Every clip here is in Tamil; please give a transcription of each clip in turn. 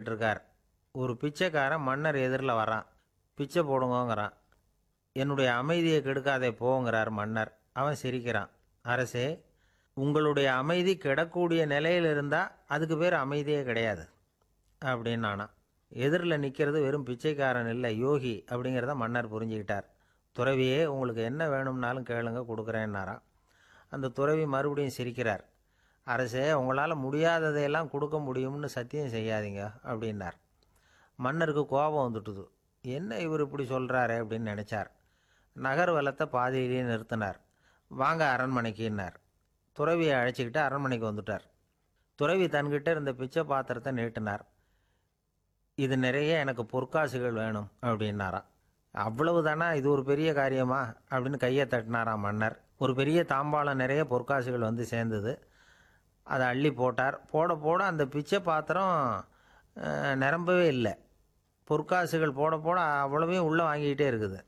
உட்காந்துக்கிட்டு இருக்கார் ஒரு பிச்சைக்காரன் மன்னர் எதிரில் வரான் பிச்சை போடுங்கோங்கிறான் என்னுடைய அமைதியை கெடுக்காதே போங்கிறார் மன்னர் அவன் சிரிக்கிறான் அரசே உங்களுடைய அமைதி கெடக்கூடிய நிலையில் இருந்தால் அதுக்கு பேர் அமைதியே கிடையாது அப்படின்னு நானா எதிரில் நிற்கிறது வெறும் பிச்சைக்காரன் இல்லை யோகி அப்படிங்கிறத மன்னர் புரிஞ்சுக்கிட்டார் துறவியே உங்களுக்கு என்ன வேணும்னாலும் கேளுங்க கொடுக்குறேன்னாராம் அந்த துறவி மறுபடியும் சிரிக்கிறார் அரசே உங்களால் முடியாததையெல்லாம் கொடுக்க முடியும்னு சத்தியம் செய்யாதீங்க அப்படின்னார் மன்னருக்கு கோபம் வந்துட்டுது என்ன இவர் இப்படி சொல்கிறாரு அப்படின்னு நினச்சார் நகர்வலத்தை பாதியிலேயே நிறுத்தினார் வாங்க அரண்மனைக்குன்னார் துறவியை அழைச்சிக்கிட்டு அரண்மனைக்கு வந்துட்டார் துறவி தன்கிட்ட இருந்த பிச்சை பாத்திரத்தை நீட்டினார் இது நிறைய எனக்கு பொற்காசுகள் வேணும் அப்படின்னாராம் அவ்வளவு தானா இது ஒரு பெரிய காரியமா அப்படின்னு கையை தட்டினாராம் மன்னர் ஒரு பெரிய தாம்பாளம் நிறைய பொற்காசுகள் வந்து சேர்ந்தது அதை அள்ளி போட்டார் போட போட அந்த பிச்சை பாத்திரம் அஹ், நிரம்பவே இல்லை பொற்காசுகள் போட போட அவ்வளவையும் உள்ளே வாங்கிக்கிட்டே இருக்குது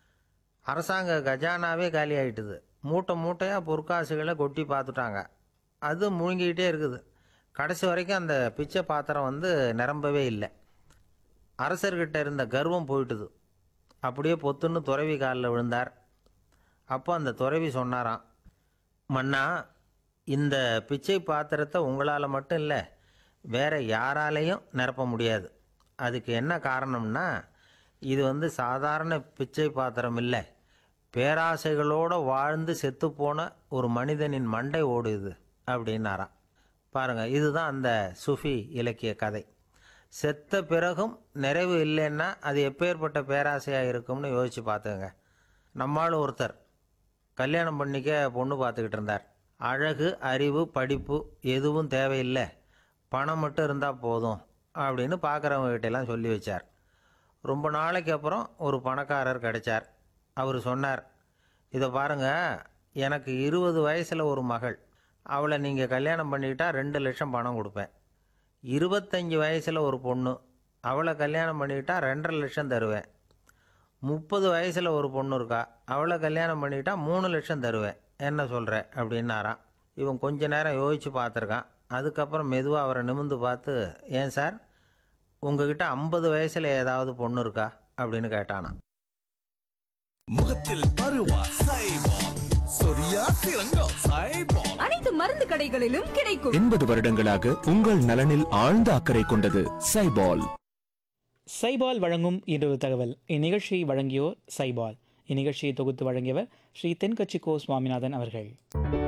அரசாங்க கஜானாவே காலி ஆயிட்டுது மூட்டை மூட்டையாக பொற்காசுகளை கொட்டி பார்த்துட்டாங்க அது முழுங்கிக்கிட்டே இருக்குது கடைசி வரைக்கும் அந்த பிச்சை பாத்திரம் வந்து நிரம்பவே இல்லை அரசர்கிட்ட இருந்த கர்வம் போயிட்டுது அப்படியே பொத்துன்னு துறவி காலில் விழுந்தார் அப்போ அந்த துறவி சொன்னாராம் மன்னா இந்த பிச்சை பாத்திரத்தை உங்களால் மட்டும் இல்லை வேற யாராலையும் நிரப்ப முடியாது அதுக்கு என்ன காரணம்னா இது வந்து சாதாரண பிச்சை பாத்திரம் இல்லை பேராசைகளோடு வாழ்ந்து செத்துப்போன ஒரு மனிதனின் மண்டை ஓடுது அப்படின்னாராம் பாருங்க இதுதான் அந்த சுஃபி இலக்கிய கதை செத்த பிறகும் நிறைவு இல்லைன்னா அது எப்பேற்பட்ட பேராசையாக இருக்கும்னு யோசித்து பார்த்துங்க நம்மால் ஒருத்தர் கல்யாணம் பண்ணிக்க பொண்ணு பார்த்துக்கிட்டு இருந்தார் அழகு அறிவு படிப்பு எதுவும் தேவையில்லை பணம் மட்டும் இருந்தால் போதும் அப்படின்னு பார்க்குறவங்க கிட்டலாம் சொல்லி வச்சார் ரொம்ப நாளைக்கு அப்புறம் ஒரு பணக்காரர் கிடைச்சார் அவர் சொன்னார் இதை பாருங்கள் எனக்கு இருபது வயசில் ஒரு மகள் அவளை நீங்கள் கல்யாணம் பண்ணிக்கிட்டா ரெண்டு லட்சம் பணம் கொடுப்பேன் இருபத்தஞ்சி வயசில் ஒரு பொண்ணு அவளை கல்யாணம் பண்ணிக்கிட்டா ரெண்டரை லட்சம் தருவேன் முப்பது வயசில் ஒரு பொண்ணு இருக்கா அவளை கல்யாணம் பண்ணிக்கிட்டா மூணு லட்சம் தருவேன் என்ன சொல்கிற அப்படின்னாராம் இவன் கொஞ்ச நேரம் யோசித்து பார்த்துருக்கான் அதுக்கப்புறம் மெதுவாக அவரை நிமிந்து பார்த்து ஏன் சார் உங்ககிட்ட ஐம்பது வயசில் ஏதாவது பொண்ணு இருக்கா அப்படின்னு கேட்டானாம் முகத்தில் பருவா சைபால் சொரியா திரங்கா சைபால் அனைத்து மருந்து கடைகளிலும் கிடைக்கும் எண்பது வருடங்களாக உங்கள் நலனில் ஆழ்ந்த அக்கறை கொண்டது சைபால் சைபால் வழங்கும் இன்று தகவல் இந்நிகழ்ச்சியை வழங்கியோர் சைபால் இந்நிகழ்ச்சியை தொகுத்து வழங்கியவர் ஸ்ரீ தென்கட்சி கோ சுவாமிநாதன் அவர்கள்